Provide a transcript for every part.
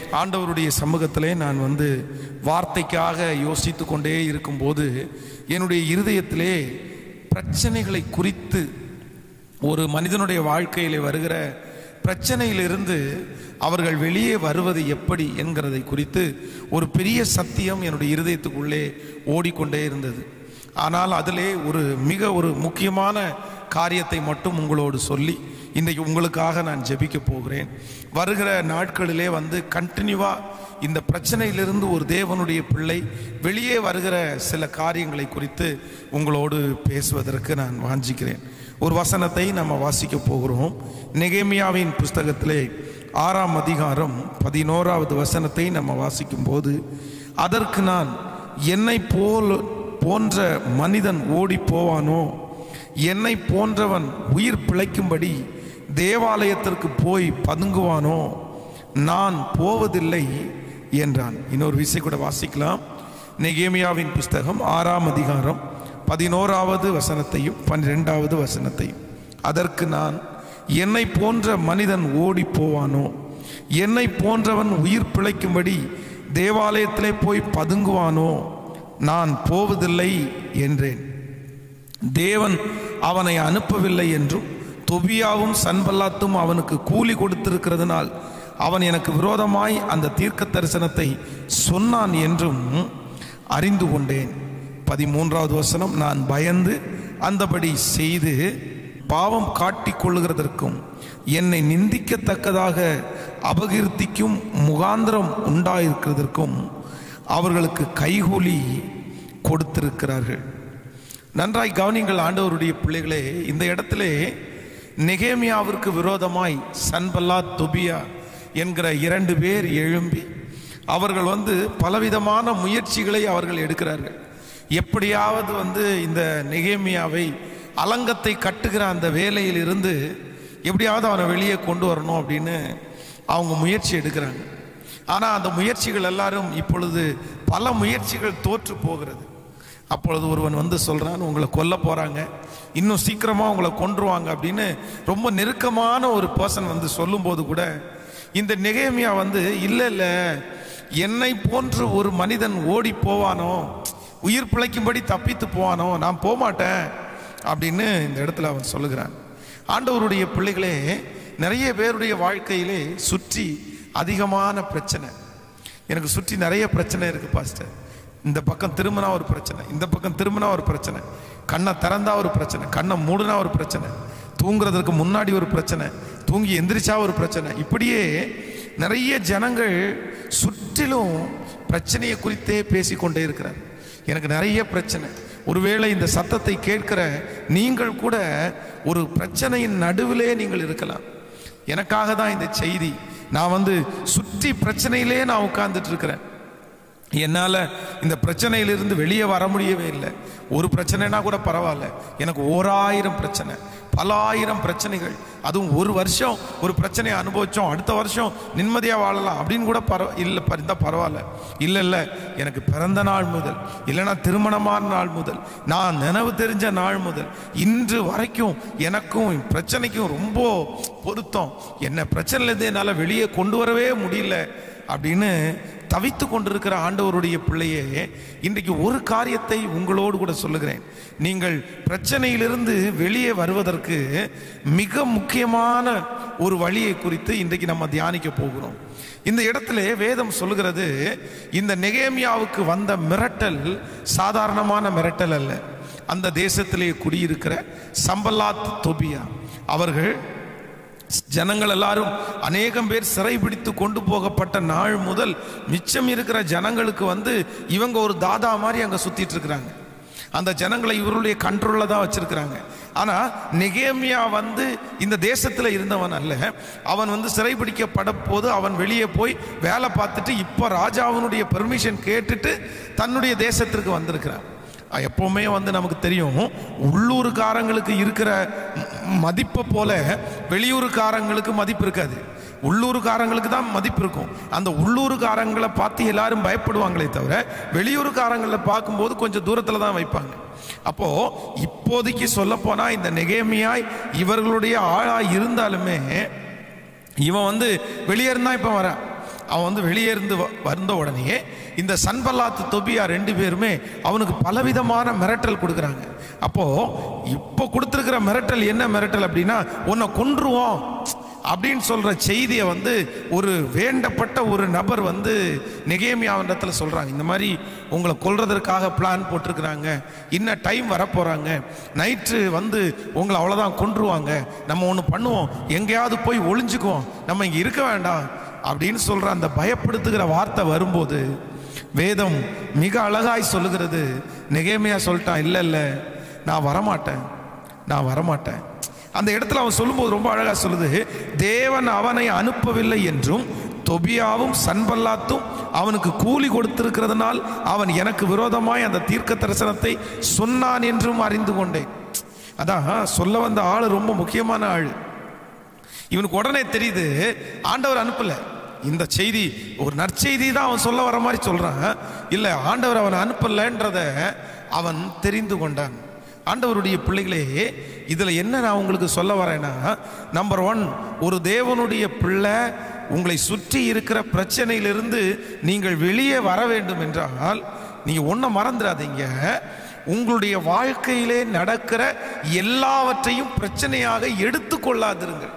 ஆண்டவருடைய சமூகத்திலே நான் வந்து வார்த்தைக்காக யோசித்து கொண்டே இருக்கும்போது என்னுடைய இருதயத்திலே பிரச்சனைகளை குறித்து ஒரு மனிதனுடைய வாழ்க்கையிலே வருகிற பிரச்சனையிலிருந்து அவர்கள் வெளியே வருவது எப்படி என்கிறதை குறித்து ஒரு பெரிய சத்தியம் என்னுடைய இருதயத்துக்குள்ளே ஓடிக்கொண்டே இருந்தது ஆனால் அதிலே ஒரு மிக ஒரு முக்கியமான காரியத்தை மட்டும் உங்களோடு சொல்லி இன்றைக்கு உங்களுக்காக நான் ஜெபிக்க போகிறேன் வருகிற நாட்களிலே வந்து கண்டினியூவாக இந்த பிரச்சனையிலிருந்து ஒரு தேவனுடைய பிள்ளை வெளியே வருகிற சில காரியங்களை குறித்து உங்களோடு பேசுவதற்கு நான் வாஞ்சிக்கிறேன் ஒரு வசனத்தை நம்ம வாசிக்க போகிறோம் நெகேமியாவின் புஸ்தகத்திலே ஆறாம் அதிகாரம் பதினோராவது வசனத்தை நம்ம வாசிக்கும்போது அதற்கு நான் என்னை போல் போன்ற மனிதன் ஓடி போவானோ என்னை போன்றவன் உயிர் பிழைக்கும்படி தேவாலயத்திற்கு போய் பதுங்குவானோ நான் போவதில்லை என்றான் இன்னொரு விஷயம் கூட வாசிக்கலாம் நெகேமியாவின் புஸ்தகம் ஆறாம் அதிகாரம் பதினோராவது வசனத்தையும் பன்னிரெண்டாவது வசனத்தையும் அதற்கு நான் என்னை போன்ற மனிதன் ஓடி போவானோ என்னை போன்றவன் உயிர் பிழைக்கும்படி தேவாலயத்திலே போய் பதுங்குவானோ நான் போவதில்லை என்றேன் தேவன் அவனை அனுப்பவில்லை என்றும் தொபியாவும் சன்பல்லாத்தும் அவனுக்கு கூலி கொடுத்திருக்கிறதுனால் அவன் எனக்கு விரோதமாய் அந்த தீர்க்க தரிசனத்தை சொன்னான் என்றும் அறிந்து கொண்டேன் பதிமூன்றாவது வசனம் நான் பயந்து அந்தபடி செய்து பாவம் காட்டிக் கொள்ளுகிறதற்கும் என்னை நிந்திக்கத்தக்கதாக அபகீர்த்திக்கும் முகாந்திரம் உண்டாயிருக்கிறதற்கும் அவர்களுக்கு கைகூலி கொடுத்திருக்கிறார்கள் நன்றாய் கவனிங்கள் ஆண்டவருடைய பிள்ளைகளே இந்த இடத்திலே நெகேமியாவிற்கு விரோதமாய் சன்பல்லா தொபியா என்கிற இரண்டு பேர் எழும்பி அவர்கள் வந்து பலவிதமான முயற்சிகளை அவர்கள் எடுக்கிறார்கள் எப்படியாவது வந்து இந்த நெகேமியாவை அலங்கத்தை கட்டுகிற அந்த வேலையில் இருந்து எப்படியாவது அவனை வெளியே கொண்டு வரணும் அப்படின்னு அவங்க முயற்சி எடுக்கிறாங்க ஆனால் அந்த முயற்சிகள் எல்லாரும் இப்பொழுது பல முயற்சிகள் தோற்று போகிறது அப்பொழுது ஒருவன் வந்து சொல்கிறான் உங்களை கொல்ல போகிறாங்க இன்னும் சீக்கிரமாக உங்களை கொன்றுவாங்க அப்படின்னு ரொம்ப நெருக்கமான ஒரு பர்சன் வந்து சொல்லும்போது கூட இந்த நெகேமியா வந்து இல்லை இல்லை என்னை போன்று ஒரு மனிதன் ஓடி போவானோ உயிர் பிழைக்கும்படி தப்பித்து போவானோ நான் போகமாட்டேன் அப்படின்னு இந்த இடத்துல அவன் சொல்லுகிறான் ஆண்டவருடைய பிள்ளைகளே நிறைய பேருடைய வாழ்க்கையிலே சுற்றி அதிகமான பிரச்சனை எனக்கு சுற்றி நிறைய பிரச்சனை இருக்குது பாஸ்டர் இந்த பக்கம் திரும்பினா ஒரு பிரச்சனை இந்த பக்கம் திரும்பினா ஒரு பிரச்சனை கண்ணை திறந்தா ஒரு பிரச்சனை கண்ணை மூடுனா ஒரு பிரச்சனை தூங்குறதுக்கு முன்னாடி ஒரு பிரச்சனை தூங்கி எந்திரிச்சா ஒரு பிரச்சனை இப்படியே நிறைய ஜனங்கள் சுற்றிலும் பிரச்சனையை குறித்தே பேசிக்கொண்டே இருக்கிறார் எனக்கு நிறைய பிரச்சனை ஒருவேளை இந்த சத்தத்தை கேட்கிற நீங்கள் கூட ஒரு பிரச்சனையின் நடுவிலே நீங்கள் இருக்கலாம் எனக்காக தான் இந்த செய்தி நான் வந்து சுற்றி பிரச்சனையிலே நான் உட்கார்ந்துட்டு இருக்கிறேன் என்னால் இந்த பிரச்சனையிலிருந்து வெளியே வர முடியவே இல்லை ஒரு பிரச்சனைனா கூட பரவாயில்ல எனக்கு ஓராயிரம் பிரச்சனை பல ஆயிரம் பிரச்சனைகள் அதுவும் ஒரு வருஷம் ஒரு பிரச்சனையை அனுபவிச்சோம் அடுத்த வருஷம் நிம்மதியாக வாழலாம் அப்படின்னு கூட பரவ இல்லை இருந்தால் பரவாயில்ல இல்லை இல்லை எனக்கு பிறந்த நாள் முதல் இல்லைன்னா திருமணமான நாள் முதல் நான் நினைவு தெரிஞ்ச நாள் முதல் இன்று வரைக்கும் எனக்கும் பிரச்சனைக்கும் ரொம்ப பொருத்தம் என்ன பிரச்சனையிலேருந்து என்னால் வெளியே கொண்டு வரவே முடியல அப்படின்னு தவித்து கொண்டிருக்கிற ஆண்டவருடைய பிள்ளையே இன்றைக்கு ஒரு காரியத்தை உங்களோடு கூட சொல்லுகிறேன் நீங்கள் பிரச்சனையிலிருந்து வெளியே வருவதற்கு மிக முக்கியமான ஒரு வழியை குறித்து இன்றைக்கு நம்ம தியானிக்க போகிறோம் இந்த இடத்துல வேதம் சொல்லுகிறது இந்த நெகேமியாவுக்கு வந்த மிரட்டல் சாதாரணமான மிரட்டல் அல்ல அந்த தேசத்திலே குடியிருக்கிற சம்பல்லாத் தொபியா அவர்கள் ஜனங்கள் எல்லாரும் அநேகம் பேர் சிறைபிடித்து கொண்டு போகப்பட்ட நாள் முதல் மிச்சம் இருக்கிற ஜனங்களுக்கு வந்து இவங்க ஒரு தாதா மாதிரி அங்கே சுத்திட்டு இருக்கிறாங்க அந்த ஜனங்களை இவருடைய கண்ட்ரோலில் தான் வச்சிருக்கிறாங்க ஆனால் நெகேமியா வந்து இந்த தேசத்தில் இருந்தவன் அல்ல அவன் வந்து சிறைபிடிக்கப்பட போது அவன் வெளியே போய் வேலை பார்த்துட்டு இப்போ ராஜாவினுடைய பெர்மிஷன் கேட்டுட்டு தன்னுடைய தேசத்திற்கு வந்திருக்கிறான் அஹ் எப்பவுமே வந்து நமக்கு தெரியும் உள்ளூர்காரங்களுக்கு இருக்கிற ம- மதிப்பை போல வெளியூருக்காரங்களுக்கு மதிப்பு இருக்காது உள்ளூர்காரங்களுக்கு தான் மதிப்பு இருக்கும் அந்த உள்ளூர்காரங்களை பார்த்து எல்லாரும் பயப்படுவாங்களே தவிர வெளியூர்காரங்களை பார்க்கும்போது கொஞ்சம் தூரத்தில் தான் வைப்பாங்க அப்போ இப்போதைக்கு சொல்ல இந்த நெகேமியாய் இவர்களுடைய ஆளா இருந்தாலுமே இவன் வந்து வெளியே இருந்தா இப்போ வரான் அவன் வந்து வெளியே இருந்து வ- வந்த உடனே இந்த சன்பல்லாத்து தொபியா ரெண்டு பேருமே அவனுக்கு பலவிதமான மிரட்டல் கொடுக்குறாங்க அப்போ இப்போ கொடுத்துருக்கிற மிரட்டல் என்ன மிரட்டல் அப்படின்னா உன்னை கொன்றுவோம் அப்படின்னு சொல்ற செய்தியை வந்து ஒரு வேண்டப்பட்ட ஒரு நபர் வந்து நெகேமியாவிடத்தில் சொல்றாங்க இந்த மாதிரி உங்களை கொல்றதற்காக பிளான் போட்டிருக்கிறாங்க இன்னும் டைம் வரப்போறாங்க நைட்டு வந்து உங்களை அவ்வளோதான் கொன்றுவாங்க நம்ம ஒன்று பண்ணுவோம் எங்கேயாவது போய் ஒளிஞ்சுக்குவோம் நம்ம இங்கே இருக்க வேண்டாம் அப்படின்னு சொல்ற அந்த பயப்படுத்துகிற வார்த்தை வரும்போது வேதம் மிக அழகாய் சொல்லுகிறது நெகேமியா சொல்லிட்டான் இல்லை இல்லை நான் வரமாட்டேன் நான் வரமாட்டேன் அந்த இடத்துல அவன் சொல்லும்போது ரொம்ப அழகா சொல்லுது தேவன் அவனை அனுப்பவில்லை என்றும் தொபியாவும் சன்பல்லாத்தும் அவனுக்கு கூலி கொடுத்திருக்கிறதுனால் அவன் எனக்கு விரோதமாய் அந்த தீர்க்க தரிசனத்தை சொன்னான் என்றும் அறிந்து கொண்டேன் அதான் சொல்ல வந்த ஆள் ரொம்ப முக்கியமான ஆள் இவனுக்கு உடனே தெரியுது ஆண்டவர் அனுப்பல இந்த செய்தி ஒரு நற்செய்தி தான் அவன் சொல்ல வர மாதிரி சொல்றான் இல்ல ஆண்டவர் அவன் அனுப்பலன்றத அவன் தெரிந்து கொண்டான் ஆண்டவருடைய பிள்ளைகளே இதுல என்ன நான் உங்களுக்கு சொல்ல வரேன்னா நம்பர் ஒன் ஒரு தேவனுடைய பிள்ளை உங்களை சுற்றி இருக்கிற பிரச்சனையிலிருந்து நீங்கள் வெளியே வர வேண்டும் என்றால் நீங்க ஒன்றை மறந்துடாதீங்க உங்களுடைய வாழ்க்கையிலே நடக்கிற எல்லாவற்றையும் பிரச்சனையாக எடுத்துக்கொள்ளாதிருங்கள்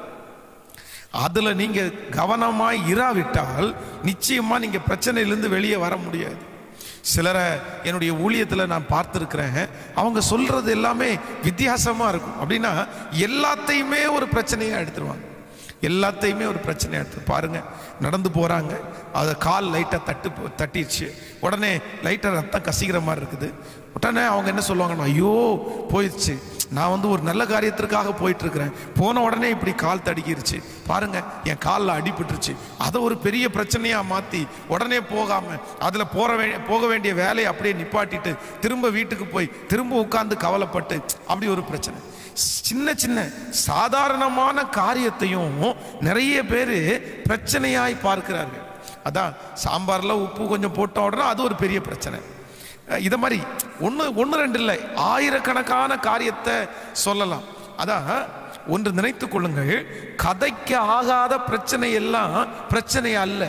அதுல நீங்க கவனமாய் இராவிட்டால் நிச்சயமா நீங்க பிரச்சனையிலிருந்து வெளியே வர முடியாது சிலரை என்னுடைய ஊழியத்தில் நான் பார்த்துருக்கிறேன் அவங்க சொல்றது எல்லாமே வித்தியாசமா இருக்கும் அப்படின்னா எல்லாத்தையுமே ஒரு பிரச்சனையா எடுத்துருவாங்க எல்லாத்தையுமே ஒரு பிரச்சனையா எடுத்து பாருங்க நடந்து போறாங்க அதை கால் லைட்டாக தட்டு போ- தட்டிடுச்சு உடனே லைட்டாக ரத்தம் கசிக்கிற மாதிரி இருக்குது உடனே அவங்க என்ன சொல்லுவாங்கன்னா ஐயோ போயிடுச்சு நான் வந்து ஒரு நல்ல காரியத்திற்காக போயிட்டு இருக்கிறேன் போன உடனே இப்படி கால் தடுக்கிருச்சு பாருங்க என் காலில் அடிபட்டுருச்சு அதை ஒரு பெரிய பிரச்சனையா மாத்தி உடனே போகாம அதுல போற வே- போக வேண்டிய வேலையை அப்படியே நிப்பாட்டிட்டு திரும்ப வீட்டுக்கு போய் திரும்ப உட்கார்ந்து கவலைப்பட்டு அப்படி ஒரு பிரச்சனை சின்ன சின்ன சாதாரணமான காரியத்தையும் நிறைய பேர் பிரச்சனையாய் பார்க்கிறார்கள் அதான் சாம்பார்ல உப்பு கொஞ்சம் போட்ட உடனே அது ஒரு பெரிய பிரச்சனை அஹ் இத மாதிரி ஒன்று ஒன்று ரெண்டு இல்லை ஆயிரக்கணக்கான காரியத்தை சொல்லலாம் அதான் ஒன்று நினைத்துக் கொள்ளுங்கள் கதைக்கு ஆகாத பிரச்சனை எல்லாம் பிரச்சனை அல்ல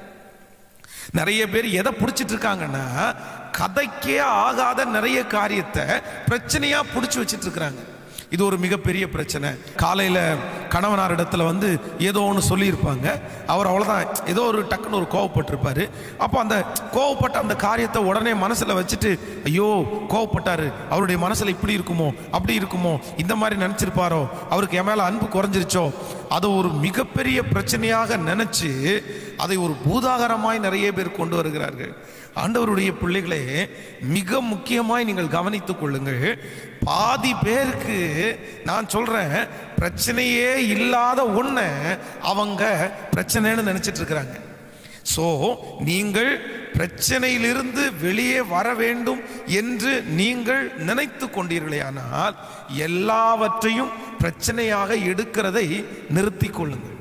நிறைய பேர் எதை பிடிச்சிட்டு இருக்காங்கன்னா கதைக்கே ஆகாத நிறைய காரியத்தை பிரச்சனையா பிடிச்சி வச்சிட்டு இருக்கிறாங்க இது ஒரு மிகப்பெரிய பிரச்சனை காலையில கணவனார் இடத்துல வந்து ஏதோ ஒன்று சொல்லியிருப்பாங்க அவர் அவ்வளோதான் ஏதோ ஒரு டக்குன்னு ஒரு கோவப்பட்டிருப்பாரு அப்போ அந்த கோவப்பட்ட அந்த காரியத்தை உடனே மனசுல வச்சுட்டு ஐயோ கோவப்பட்டாரு அவருடைய மனசுல இப்படி இருக்குமோ அப்படி இருக்குமோ இந்த மாதிரி நினைச்சிருப்பாரோ அவருக்கு என் மேல அன்பு குறைஞ்சிருச்சோ அதை ஒரு மிகப்பெரிய பிரச்சனையாக நினைச்சு அதை ஒரு பூதாகரமாய் நிறைய பேர் கொண்டு வருகிறார்கள் ஆண்டவருடைய பிள்ளைகளே மிக முக்கியமாய் நீங்கள் கவனித்துக் கொள்ளுங்கள் பாதி பேருக்கு நான் சொல்றேன் பிரச்சனையே இல்லாத ஒண்ண அவங்க பிரச்சனைன்னு நினைச்சிட்டு இருக்கிறாங்க சோ நீங்கள் பிரச்சனையிலிருந்து வெளியே வர வேண்டும் என்று நீங்கள் நினைத்து கொண்டீர்களேயானால் எல்லாவற்றையும் பிரச்சனையாக எடுக்கிறதை நிறுத்திக் கொள்ளுங்கள்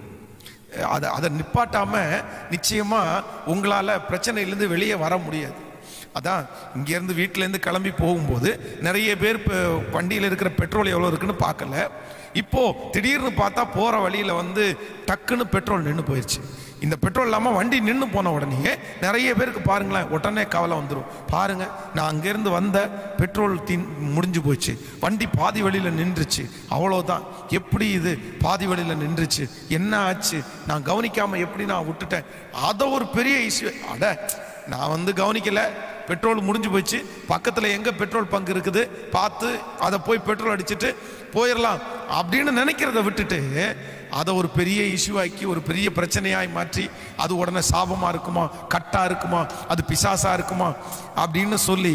அதை அதை நிப்பாட்டாம நிச்சயமா உங்களால பிரச்சனையிலேருந்து வெளியே வர முடியாது அதான் இங்கேருந்து வீட்டிலேருந்து கிளம்பி போகும்போது நிறைய பேர் இப்போ வண்டியில் இருக்கிற பெட்ரோல் எவ்வளோ இருக்குன்னு பார்க்கல இப்போ திடீர்னு பார்த்தா போற வழியில வந்து டக்குன்னு பெட்ரோல் நின்று போயிடுச்சு இந்த பெட்ரோல் இல்லாமல் வண்டி நின்று போன உடனே நிறைய பேருக்கு பாருங்களேன் உடனே கவலை வந்துடும் பாருங்க நான் அங்கேருந்து வந்த பெட்ரோல் தீன் முடிஞ்சு போச்சு வண்டி பாதி வழியில் நின்றுச்சு அவ்வளோதான் எப்படி இது பாதி வழியில் நின்றுச்சு என்ன ஆச்சு நான் கவனிக்காம எப்படி நான் விட்டுட்டேன் அதை ஒரு பெரிய இஷ்யூ அட நான் வந்து கவனிக்கல பெட்ரோல் முடிஞ்சு போச்சு பக்கத்தில் எங்கே பெட்ரோல் பங்கு இருக்குது பார்த்து அதை போய் பெட்ரோல் அடிச்சுட்டு போயிடலாம் அப்படின்னு நினைக்கிறத விட்டுட்டு அதை ஒரு பெரிய இஷ்யூ ஆக்கி ஒரு பெரிய பிரச்சனையாய் மாற்றி அது உடனே சாபமாக இருக்குமா கட்டா இருக்குமா அது பிசாசா இருக்குமா அப்படின்னு சொல்லி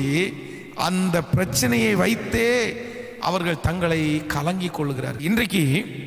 அந்த பிரச்சனையை வைத்தே அவர்கள் தங்களை கலங்கி கொள்ளுகிறார் இன்றைக்கு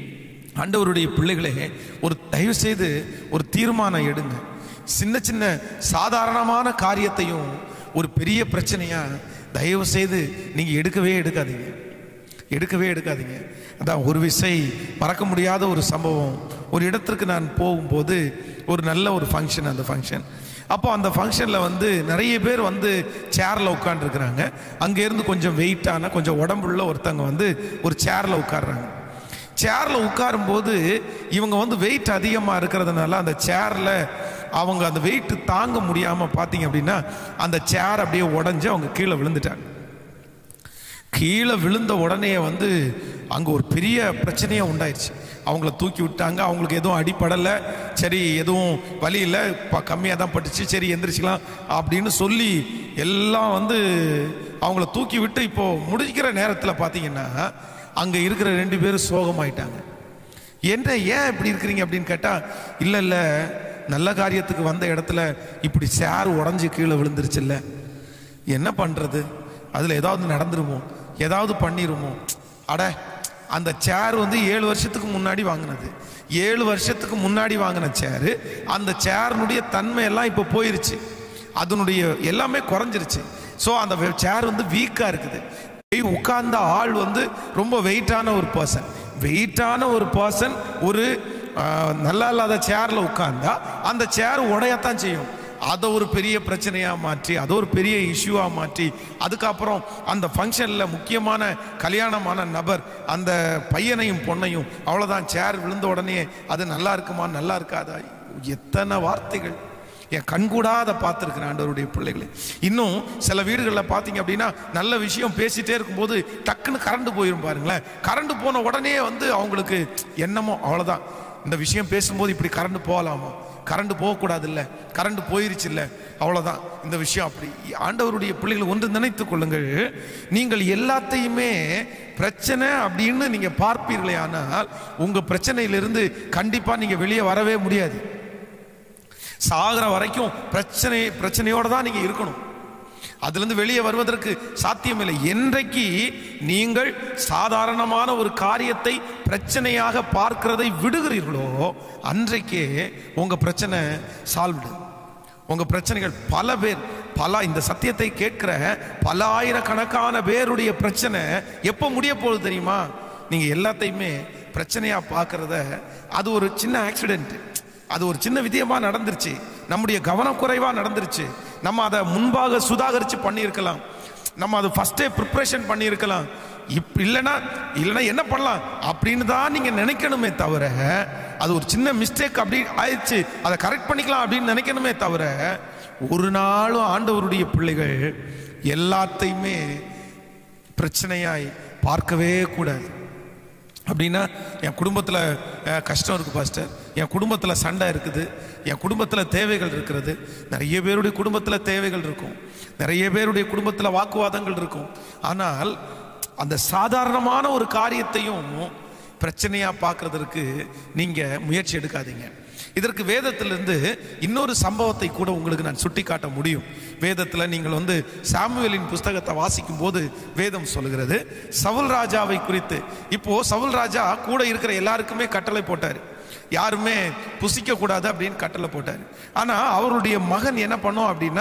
ஆண்டவருடைய பிள்ளைகளே ஒரு தயவு செய்து ஒரு தீர்மானம் எடுங்க சின்ன சின்ன சாதாரணமான காரியத்தையும் ஒரு பெரிய பிரச்சனையா தயவு செய்து நீங்க எடுக்கவே எடுக்காதீங்க எடுக்கவே எடுக்காதீங்க அதான் ஒரு விசை மறக்க முடியாத ஒரு சம்பவம் ஒரு இடத்திற்கு நான் போகும்போது ஒரு நல்ல ஒரு ஃபங்க்ஷன் அந்த ஃபங்க்ஷன் அப்போ அந்த ஃபங்க்ஷனில் வந்து நிறைய பேர் வந்து சேரில் உட்காந்துருக்குறாங்க அங்கேருந்து கொஞ்சம் வெயிட்டான கொஞ்சம் உடம்புள்ள ஒருத்தவங்க வந்து ஒரு சேரில் உட்கார்றாங்க சேரில் உட்காரும்போது இவங்க வந்து வெயிட் அதிகமாக இருக்கிறதுனால அந்த சேரில் அவங்க அந்த வெயிட் தாங்க முடியாமல் பார்த்தீங்க அப்படின்னா அந்த சேர் அப்படியே உடஞ்சி அவங்க கீழே விழுந்துட்டாங்க கீழே விழுந்த உடனே வந்து அங்கே ஒரு பெரிய பிரச்சனையே உண்டாயிருச்சு அவங்கள தூக்கி விட்டாங்க அவங்களுக்கு எதுவும் அடிப்படலை சரி எதுவும் வழி இல்லை இப்போ கம்மியாக தான் பட்டுச்சு சரி எந்திரிச்சிக்கலாம் அப்படின்னு சொல்லி எல்லாம் வந்து அவங்கள தூக்கி விட்டு இப்போ முடிக்கிற நேரத்தில் பார்த்தீங்கன்னா அங்கே இருக்கிற ரெண்டு பேரும் சோகமாயிட்டாங்க என்ன ஏன் இப்படி இருக்கிறீங்க அப்படின்னு கேட்டால் இல்லை இல்லை நல்ல காரியத்துக்கு வந்த இடத்துல இப்படி சேர் உடஞ்சி கீழே விழுந்துருச்சுல்ல என்ன பண்ணுறது அதில் ஏதாவது நடந்துருமோ ஏதாவது பண்ணிருமோ அட அந்த சேர் வந்து ஏழு வருஷத்துக்கு முன்னாடி வாங்கினது ஏழு வருஷத்துக்கு முன்னாடி வாங்கின சேரு அந்த சேரினுடைய தன்மை எல்லாம் இப்போ போயிருச்சு அதனுடைய எல்லாமே குறைஞ்சிருச்சு ஸோ அந்த சேர் வந்து வீக்காக இருக்குது போய் உட்கார்ந்த ஆள் வந்து ரொம்ப வெயிட்டான ஒரு பர்சன் வெயிட்டான ஒரு பர்சன் ஒரு ஆஹ், நல்லா இல்லாத சேரில் உட்கார்ந்தா அந்த சேர் உடையத்தான் செய்யும் அதை ஒரு பெரிய பிரச்சனையாக மாற்றி அதை ஒரு பெரிய இஷ்யூவாக மாற்றி அதுக்கப்புறம் அந்த ஃபங்க்ஷனில் முக்கியமான கல்யாணமான நபர் அந்த பையனையும் பொண்ணையும் அவ்வளோதான் சேர் விழுந்த உடனே அது நல்லா இருக்குமா நல்லா இருக்காதா எத்தனை வார்த்தைகள் என் கண்கூடாத பார்த்துருக்கிறேன் ஆண்டவருடைய பிள்ளைகளை இன்னும் சில வீடுகளில் பார்த்தீங்க அப்படின்னா நல்ல விஷயம் பேசிட்டே இருக்கும்போது டக்குன்னு கரண்ட் போயிடும் பாருங்களேன் கரண்ட் போன உடனே வந்து அவங்களுக்கு என்னமோ அவ்வளோதான் இந்த விஷயம் பேசும்போது இப்படி கரண்ட் போகலாமா கரண்ட் போகக்கூடாது இல்லை கரண்ட் போயிருச்சு இல்லை அவ்வளோதான் இந்த விஷயம் அப்படி ஆண்டவருடைய பிள்ளைகள் ஒன்று நினைத்துக் கொள்ளுங்கள் நீங்கள் எல்லாத்தையுமே பிரச்சனை அப்படின்னு நீங்கள் பார்ப்பீர்களே ஆனால் உங்கள் பிரச்சனையிலிருந்து கண்டிப்பாக நீங்கள் வெளியே வரவே முடியாது சாகிற வரைக்கும் பிரச்சனை பிரச்சனையோட தான் நீங்க இருக்கணும் அதிலிருந்து வெளியே வருவதற்கு சாத்தியமில்லை என்றைக்கு நீங்கள் சாதாரணமான ஒரு காரியத்தை பிரச்சனையாக பார்க்கிறதை விடுகிறீர்களோ அன்றைக்கே உங்க பிரச்சனை சால்வ்டு உங்க பிரச்சனைகள் பல பேர் பல இந்த சத்தியத்தை கேட்கிற பல ஆயிரக்கணக்கான பேருடைய பிரச்சனை எப்போ முடிய போகுது தெரியுமா நீங்க எல்லாத்தையுமே பிரச்சனையா பார்க்கறத அது ஒரு சின்ன ஆக்சிடென்ட் அது ஒரு சின்ன விதயமா நடந்துருச்சு நம்முடைய கவனக்குறைவா நடந்துருச்சு நம்ம அதை முன்பாக சுதாகரித்து பண்ணியிருக்கலாம் நம்ம அது ஃபஸ்ட்டே ப்ரிப்ரேஷன் பண்ணியிருக்கலாம் இப் இல்லைன்னா இல்லைன்னா என்ன பண்ணலாம் அப்படின்னு தான் நீங்கள் நினைக்கணுமே தவிர அது ஒரு சின்ன மிஸ்டேக் அப்படி ஆயிடுச்சு அதை கரெக்ட் பண்ணிக்கலாம் அப்படின்னு நினைக்கணுமே தவிர ஒரு நாளும் ஆண்டவருடைய பிள்ளைகள் எல்லாத்தையுமே பிரச்சனையாய் பார்க்கவே கூடாது அப்படின்னா என் குடும்பத்தில் அஹ், கஷ்டம் இருக்குது பாஸ்டர் என் குடும்பத்தில் சண்டை இருக்குது என் குடும்பத்தில் தேவைகள் இருக்கிறது நிறைய பேருடைய குடும்பத்தில் தேவைகள் இருக்கும் நிறைய பேருடைய குடும்பத்தில் வாக்குவாதங்கள் இருக்கும் ஆனால் அந்த சாதாரணமான ஒரு காரியத்தையும் பிரச்சனையாக பார்க்கறதற்கு நீங்கள் முயற்சி எடுக்காதீங்க இதற்கு வேதத்திலிருந்து இன்னொரு சம்பவத்தை கூட உங்களுக்கு நான் சுட்டி காட்ட முடியும் வேதத்தில் நீங்கள் வந்து சாமுவேலின் புஸ்தகத்தை வாசிக்கும் போது வேதம் சொல்லுகிறது சவுல் ராஜாவை குறித்து இப்போ சவுல் ராஜா கூட இருக்கிற எல்லாருக்குமே கட்டளை போட்டார் யாருமே புசிக்க கூடாது அப்படின்னு கட்டளை போட்டார் ஆனா அவருடைய மகன் என்ன பண்ணோம் அப்படின்னா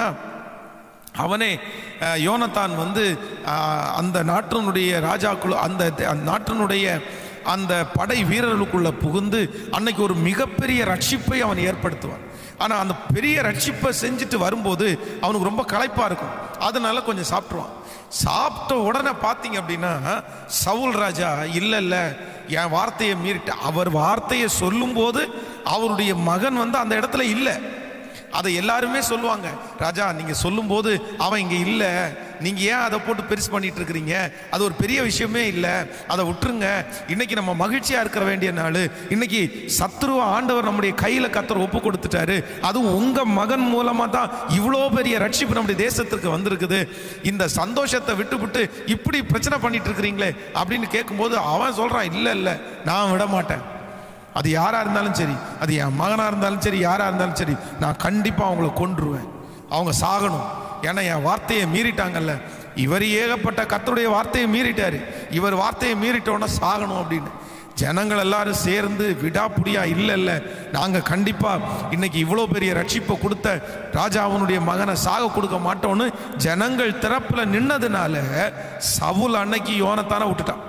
அவனே அஹ், யோனத்தான் வந்து அஹ், அந்த நாட்டினுடைய ராஜாக்குழு அந்த அந்த நாட்டினுடைய அந்த படை வீரர்களுக்குள்ள புகுந்து அன்னைக்கு ஒரு மிகப்பெரிய ரட்சிப்பை அவன் ஏற்படுத்துவான் ஆனால் அந்த பெரிய ரட்சிப்பை செஞ்சுட்டு வரும்போது அவனுக்கு ரொம்ப களைப்பா இருக்கும் அதனால கொஞ்சம் சாப்பிட்ருவான் சாப்பிட்ட உடனே பார்த்தீங்க அப்படின்னா சவுல் ராஜா இல்லை இல்லை என் வார்த்தையை மீறிட்டு அவர் வார்த்தையை சொல்லும்போது அவருடைய மகன் வந்து அந்த இடத்துல இல்லை அதை எல்லாருமே சொல்லுவாங்க ராஜா நீங்க சொல்லும்போது அவன் இங்க இல்ல நீங்க ஏன் அதை போட்டு பெருசு பண்ணிட்டு இருக்கிறீங்க அது ஒரு பெரிய விஷயமே இல்லை அதை விட்டுருங்க இன்னைக்கு நம்ம மகிழ்ச்சியா இருக்க வேண்டிய நாள் இன்னைக்கு சத்ருவ ஆண்டவர் நம்முடைய கையில கத்தர் ஒப்பு கொடுத்துட்டாரு அதுவும் உங்க மகன் மூலமா தான் இவ்வளோ பெரிய ரட்சிப்பு நம்முடைய தேசத்திற்கு வந்திருக்குது இந்த சந்தோஷத்தை விட்டுவிட்டு இப்படி பிரச்சனை பண்ணிட்டு இருக்கிறீங்களே அப்படின்னு கேட்கும்போது அவன் சொல்றான் இல்லை இல்லை நான் விட மாட்டேன் அது யாரா இருந்தாலும் சரி அது என் மகனா இருந்தாலும் சரி யாரா இருந்தாலும் சரி நான் கண்டிப்பா அவங்கள கொன்றுவேன் அவங்க சாகணும் ஏன்னா என் வார்த்தையை மீறிட்டாங்கல்ல இவர் ஏகப்பட்ட கர்த்தருடைய வார்த்தையை மீறிட்டாரு இவர் வார்த்தையை மீறிட்டோன்னா சாகணும் அப்படின்னு ஜனங்கள் எல்லாரும் சேர்ந்து விடாப்புடியா இல்லை இல்லை நாங்கள் கண்டிப்பா இன்னைக்கு இவ்வளோ பெரிய ரட்சிப்பை கொடுத்த ராஜாவனுடைய மகனை சாக கொடுக்க மாட்டோம்னு ஜனங்கள் திறப்புல நின்னதுனால சவுல் அன்னைக்கு யோனத்தானே விட்டுட்டான்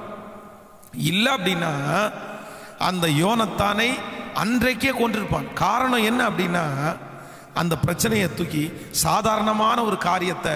இல்லை அப்படின்னா அந்த யோனத்தானை அன்றைக்கே கொண்டிருப்பான் காரணம் என்ன அப்படின்னா அந்த பிரச்சனையை தூக்கி சாதாரணமான ஒரு காரியத்தை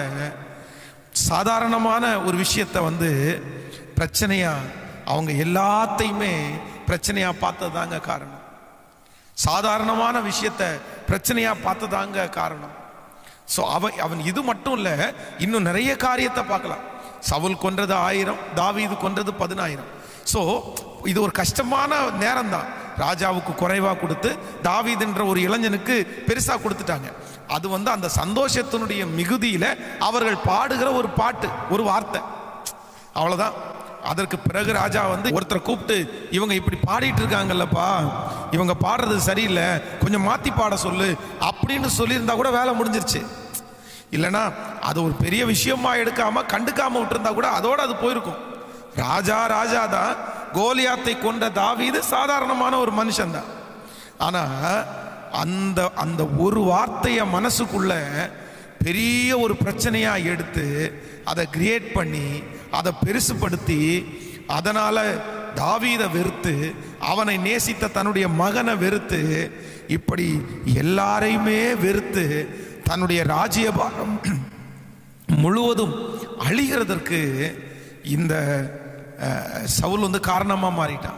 சாதாரணமான ஒரு விஷயத்தை வந்து பிரச்சனையா அவங்க எல்லாத்தையுமே பிரச்சனையா பார்த்ததுதாங்க காரணம் சாதாரணமான விஷயத்தை பிரச்சனையா பார்த்ததாங்க காரணம் ஸோ அவன் அவன் இது மட்டும் இல்லை இன்னும் நிறைய காரியத்தை பார்க்கலாம் சவுல் கொன்றது ஆயிரம் தாவீது கொன்றது பதினாயிரம் ஸோ இது ஒரு கஷ்டமான நேரம் தான் ராஜாவுக்கு குறைவாக கொடுத்து தாவீதுன்ற ஒரு இளைஞனுக்கு பெருசாக கொடுத்துட்டாங்க அது வந்து அந்த சந்தோஷத்தினுடைய மிகுதியில் அவர்கள் பாடுகிற ஒரு பாட்டு ஒரு வார்த்தை அவ்வளோதான் அதற்கு பிறகு ராஜா வந்து ஒருத்தரை கூப்பிட்டு இவங்க இப்படி பாடிட்டு இருக்காங்கல்லப்பா இவங்க பாடுறது சரியில்லை கொஞ்சம் மாத்தி பாட சொல்லு அப்படின்னு சொல்லியிருந்தா கூட வேலை முடிஞ்சிருச்சு இல்லைன்னா அது ஒரு பெரிய விஷயமா எடுக்காம கண்டுக்காம விட்டுருந்தா கூட அதோட அது போயிருக்கும் ராஜா ராஜா தான் கோலியாத்தை கொண்ட தாவீது சாதாரணமான ஒரு மனுஷன் தான் ஆனா அந்த அந்த ஒரு வார்த்தையை மனசுக்குள்ள பெரிய ஒரு பிரச்சனையா எடுத்து அதை கிரியேட் பண்ணி அதை பெருசுப்படுத்தி அதனால தாவீதை வெறுத்து அவனை நேசித்த தன்னுடைய மகனை வெறுத்து இப்படி எல்லாரையுமே வெறுத்து தன்னுடைய ராஜ்யபாரம் முழுவதும் அழிகிறதற்கு இந்த அஹ், சவுல் வந்து காரணமா மாறிட்டான்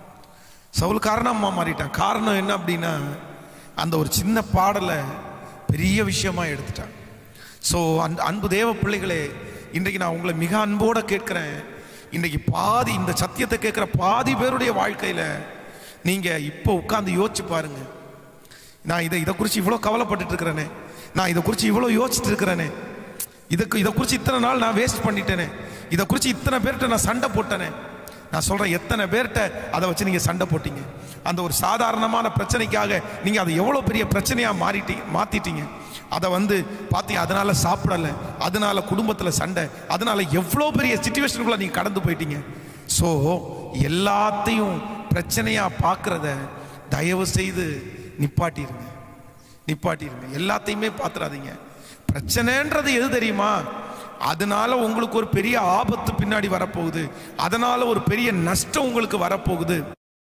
சவுல் காரணமா மாறிட்டான் காரணம் என்ன அப்படின்னா அந்த ஒரு சின்ன பாடலை பெரிய விஷயமா எடுத்துட்டான் ஸோ அன் அன்பு தேவ பிள்ளைகளே இன்றைக்கு நான் உங்களை மிக அன்போட கேட்குறேன் இன்றைக்கு பாதி இந்த சத்தியத்தை கேட்குற பாதி பேருடைய வாழ்க்கையில் நீங்கள் இப்போ உட்காந்து யோசிச்சு பாருங்க நான் இதை இதை குறித்து இவ்வளோ கவலைப்பட்டுட்டு இருக்கிறேனே நான் இதை குறித்து இவ்வளோ யோசிச்சுட்டு இருக்கிறேனே இதுக்கு இதை குறித்து இத்தனை நாள் நான் வேஸ்ட் பண்ணிட்டேனே இதை குறித்து இத்தனை பேர்கிட்ட நான் சண்டை போட்டேனே நான் சொல்கிறேன் எத்தனை பேர்கிட்ட அதை வச்சு நீங்கள் சண்டை போட்டீங்க அந்த ஒரு சாதாரணமான பிரச்சனைக்காக நீங்கள் அதை எவ்வளோ பெரிய பிரச்சனையாக மாறிட்டீங்க மாற்றிட்டீங்க அதை வந்து பார்த்தீங்க அதனால சாப்பிடலை அதனால குடும்பத்தில் சண்டை அதனால எவ்வளோ பெரிய சுச்சுவேஷனுக்குள்ள நீங்கள் கடந்து போயிட்டீங்க ஸோ எல்லாத்தையும் பிரச்சனையாக பார்க்குறத தயவு செய்து நிப்பாட்டிருங்க நிப்பாட்டிருங்க எல்லாத்தையுமே பார்த்துறாதீங்க பிரச்சனைன்றது எது தெரியுமா அதனால உங்களுக்கு ஒரு பெரிய ஆபத்து பின்னாடி வரப்போகுது அதனால ஒரு பெரிய நஷ்டம் உங்களுக்கு வரப்போகுது